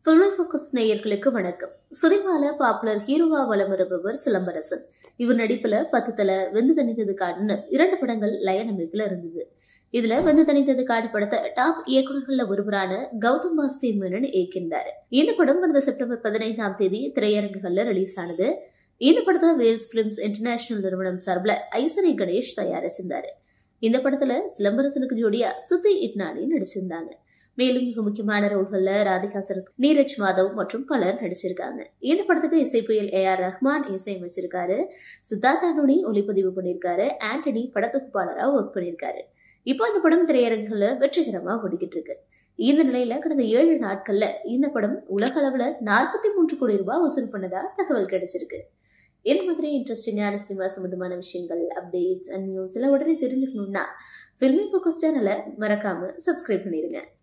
filmi focus நேயர்களுக்கு வணக்கம் சினிமால பாப்புலர் ஹீரோவா வலம் வருபவர் சிலம்பரசன் இவர் நடிப்புல பத்து தலை வெந்து தணிந்தது காடுன்னு இரண்டு படங்கள் லயன் அமைப்புல இருந்தது இதுல வெந்து தணிந்தது காடு படத்தை டாப் இயக்குநர்கள்ல ஒருவரான கௌதம் வாஸ்தே மேனன் இயக்கியிருந்தாரு இந்த படம் கடந்த செப்டம்பர் பதினைந்தாம் தேதி திரையரங்குகள்ல ரிலீஸ் ஆனது இந்த படத்தை வேல்ஸ் பிலிம்ஸ் இன்டர்நேஷனல் நிறுவனம் சார்பில் ஐசரி கணேஷ் தயார் செஞ்சாரு இந்த படத்துல சிலம்பரசனுக்கு ஜோடியா சித்தி இட்னானி நடிச்சிருந்தாங்க மேலும் மிக முக்கியமான ரோல்கள்ல ராதிகா சரத் நீரஜ் மாதவ் மற்றும் பலர் நடிச்சிருக்காங்க இந்த படத்துக்கு இசை புயல் ஏ ஆர் ரஹ்மான் இசையமைச்சிருக்காரு சித்தார்த் அனுனி ஒளிப்பதிவு பண்ணியிருக்காரு ஆண்டனி படத்தொகுப்பாளரா ஒர்க் பண்ணியிருக்காரு இப்போ இந்த படம் திரையரங்குகள்ல வெற்றிகரமா ஓடிக்கிட்டு இருக்கு இந்த நிலையில கடந்த ஏழு நாட்கள்ல இந்த படம் உலக அளவுல நாற்பத்தி மூன்று கோடி ரூபாய் வசூல் பண்ணதா தகவல் கிடைச்சிருக்கு இந்த மாதிரி இன்ட்ரெஸ்டிங்கான சினிமா சம்பந்தமான விஷயங்கள் அப்டேட்ஸ் அண்ட் நியூஸ் எல்லாம் உடனே தெரிஞ்சுக்கணும்னா ஃபில்மி ஃபோக்கஸ் சேனலை மறக்காம சப்ஸ்கிரைப் பண்ணிருங்க